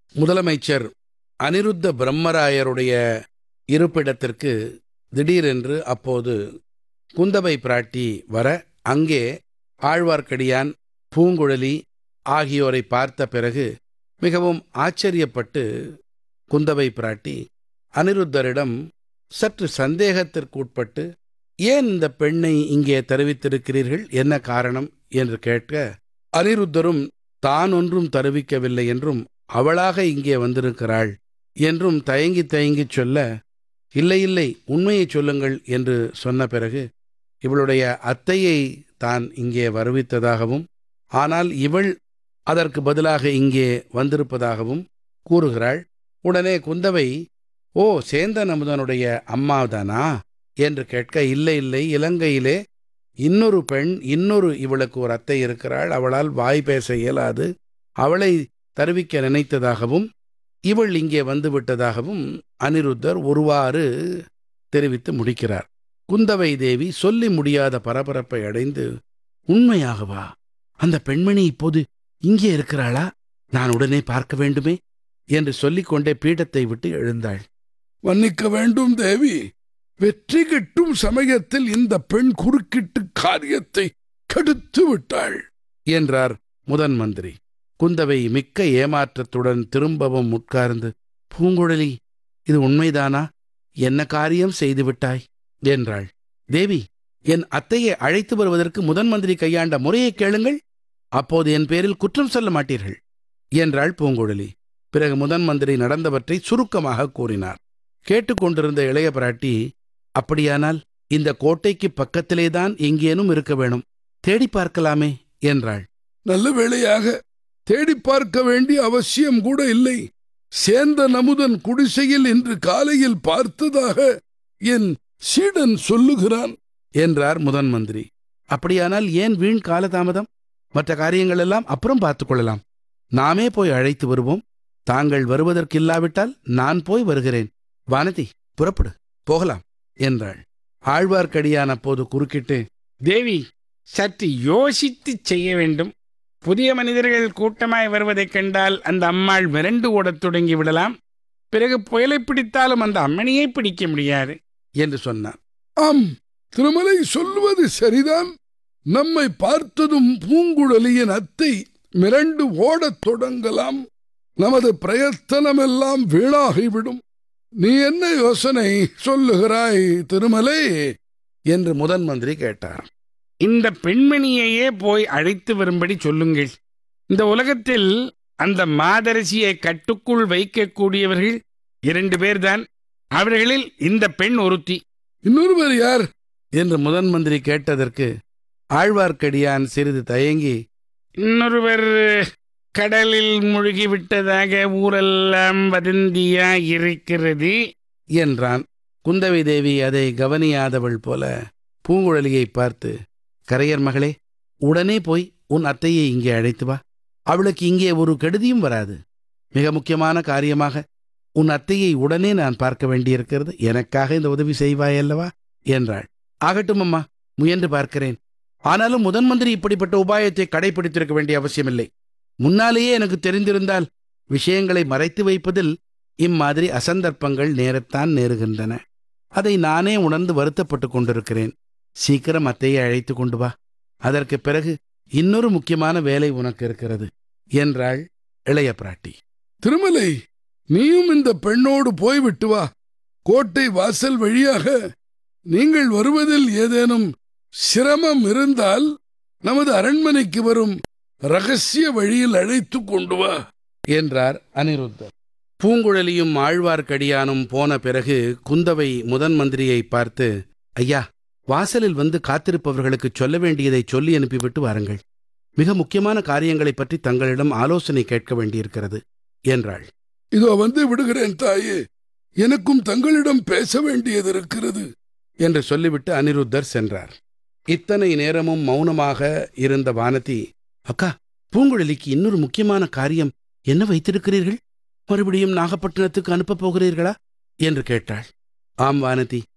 முதலமைச்சர் அனிருத்த பிரம்மராயருடைய இருப்பிடத்திற்கு திடீரென்று அப்போது குந்தவை பிராட்டி வர அங்கே ஆழ்வார்க்கடியான் பூங்குழலி ஆகியோரை பார்த்த பிறகு மிகவும் ஆச்சரியப்பட்டு குந்தவை பிராட்டி அனிருத்தரிடம் சற்று சந்தேகத்திற்குட்பட்டு ஏன் இந்த பெண்ணை இங்கே தெரிவித்திருக்கிறீர்கள் என்ன காரணம் என்று கேட்க அனிருத்தரும் தான் ஒன்றும் தருவிக்கவில்லை என்றும் அவளாக இங்கே வந்திருக்கிறாள் என்றும் தயங்கி தயங்கிச் சொல்ல இல்லை இல்லை உண்மையைச் சொல்லுங்கள் என்று சொன்ன பிறகு இவளுடைய அத்தையை தான் இங்கே வருவித்ததாகவும் ஆனால் இவள் அதற்கு பதிலாக இங்கே வந்திருப்பதாகவும் கூறுகிறாள் உடனே குந்தவை ஓ சேந்தன் அமுதனுடைய அம்மாதானா என்று கேட்க இல்லை இல்லை இலங்கையிலே இன்னொரு பெண் இன்னொரு இவளுக்கு ஒரு அத்தை இருக்கிறாள் அவளால் வாய் பேச இயலாது அவளை தருவிக்க நினைத்ததாகவும் இவள் இங்கே வந்து விட்டதாகவும் அனிருத்தர் ஒருவாறு தெரிவித்து முடிக்கிறார் குந்தவை தேவி சொல்லி முடியாத பரபரப்பை அடைந்து உண்மையாகவா அந்த பெண்மணி இப்போது இங்கே இருக்கிறாளா நான் உடனே பார்க்க வேண்டுமே என்று சொல்லிக்கொண்டே பீடத்தை விட்டு எழுந்தாள் மன்னிக்க வேண்டும் தேவி வெற்றி கிட்டும் சமயத்தில் இந்த பெண் குறுக்கிட்டு காரியத்தை கெடுத்து விட்டாள் என்றார் முதன் மந்திரி குந்தவை மிக்க ஏமாற்றத்துடன் திரும்பவும் உட்கார்ந்து பூங்குழலி இது உண்மைதானா என்ன காரியம் செய்து விட்டாய் என்றாள் தேவி என் அத்தையை அழைத்து வருவதற்கு முதன் மந்திரி கையாண்ட முறையை கேளுங்கள் அப்போது என் பேரில் குற்றம் சொல்ல மாட்டீர்கள் என்றாள் பூங்குழலி பிறகு முதன் மந்திரி நடந்தவற்றை சுருக்கமாக கூறினார் கேட்டுக்கொண்டிருந்த இளைய பிராட்டி அப்படியானால் இந்த கோட்டைக்கு பக்கத்திலேதான் எங்கேனும் இருக்க வேணும் தேடி பார்க்கலாமே என்றாள் நல்ல வேளையாக தேடி பார்க்க வேண்டிய அவசியம் கூட இல்லை சேந்த நமுதன் குடிசையில் இன்று காலையில் பார்த்ததாக என் சீடன் சொல்லுகிறான் என்றார் முதன் மந்திரி அப்படியானால் ஏன் வீண் காலதாமதம் மற்ற காரியங்கள் எல்லாம் அப்புறம் பார்த்துக் கொள்ளலாம் நாமே போய் அழைத்து வருவோம் தாங்கள் வருவதற்கில்லாவிட்டால் நான் போய் வருகிறேன் வானதி புறப்படு போகலாம் என்றாள் ஆழ்வார்க்கடியான் அப்போது குறுக்கிட்டு தேவி சற்று யோசித்துச் செய்ய வேண்டும் புதிய மனிதர்கள் கூட்டமாய் வருவதைக் கண்டால் அந்த அம்மாள் மிரண்டு ஓடத் தொடங்கி விடலாம் பிறகு புயலை பிடித்தாலும் அந்த அம்மணியை பிடிக்க முடியாது என்று சொன்னான் ஆம் திருமலை சொல்லுவது சரிதான் நம்மை பார்த்ததும் பூங்குழலியின் அத்தை மிரண்டு ஓடத் தொடங்கலாம் நமது பிரயத்தனமெல்லாம் வீணாகிவிடும் நீ என்ன யோசனை சொல்லுகிறாய் திருமலை என்று முதன் மந்திரி கேட்டார் இந்த பெண்மணியையே போய் அழைத்து வரும்படி சொல்லுங்கள் இந்த உலகத்தில் அந்த மாதரசியை கட்டுக்குள் வைக்கக்கூடியவர்கள் இரண்டு பேர்தான் அவர்களில் இந்த பெண் ஒருத்தி இன்னொருவர் யார் என்று முதன் மந்திரி கேட்டதற்கு ஆழ்வார்க்கடியான் சிறிது தயங்கி இன்னொருவர் கடலில் மூழ்கிவிட்டதாக ஊரெல்லாம் வதந்தியா இருக்கிறது என்றான் குந்தவை தேவி அதை கவனியாதவள் போல பூங்குழலியை பார்த்து கரையர் மகளே உடனே போய் உன் அத்தையை இங்கே அழைத்து வா அவளுக்கு இங்கே ஒரு கெடுதியும் வராது மிக முக்கியமான காரியமாக உன் அத்தையை உடனே நான் பார்க்க வேண்டியிருக்கிறது எனக்காக இந்த உதவி செய்வாயல்லவா என்றாள் ஆகட்டும் அம்மா முயன்று பார்க்கிறேன் ஆனாலும் முதன் மந்திரி இப்படிப்பட்ட உபாயத்தை கடைபிடித்திருக்க வேண்டிய அவசியமில்லை முன்னாலேயே எனக்கு தெரிந்திருந்தால் விஷயங்களை மறைத்து வைப்பதில் இம்மாதிரி அசந்தர்ப்பங்கள் நேரத்தான் நேருகின்றன அதை நானே உணர்ந்து வருத்தப்பட்டுக் கொண்டிருக்கிறேன் சீக்கிரம் அத்தையை அழைத்து கொண்டு வா அதற்கு பிறகு இன்னொரு முக்கியமான வேலை உனக்கு இருக்கிறது என்றாள் இளைய பிராட்டி திருமலை நீயும் இந்த பெண்ணோடு போய்விட்டு வா கோட்டை வாசல் வழியாக நீங்கள் வருவதில் ஏதேனும் சிரமம் இருந்தால் நமது அரண்மனைக்கு வரும் ரகசிய வழியில் அழைத்து கொண்டு வா என்றார் அனிருத்தர் பூங்குழலியும் ஆழ்வார்க்கடியானும் போன பிறகு குந்தவை முதன் மந்திரியை பார்த்து ஐயா வாசலில் வந்து காத்திருப்பவர்களுக்கு சொல்ல வேண்டியதை சொல்லி அனுப்பிவிட்டு வாருங்கள் மிக முக்கியமான காரியங்களைப் பற்றி தங்களிடம் ஆலோசனை கேட்க வேண்டியிருக்கிறது என்றாள் இதோ வந்து விடுகிறேன் தாயே எனக்கும் தங்களிடம் பேச வேண்டியது இருக்கிறது என்று சொல்லிவிட்டு அனிருத்தர் சென்றார் இத்தனை நேரமும் மௌனமாக இருந்த வானதி அக்கா பூங்குழலிக்கு இன்னொரு முக்கியமான காரியம் என்ன வைத்திருக்கிறீர்கள் மறுபடியும் நாகப்பட்டினத்துக்கு அனுப்பப் போகிறீர்களா என்று கேட்டாள் ஆம் வானதி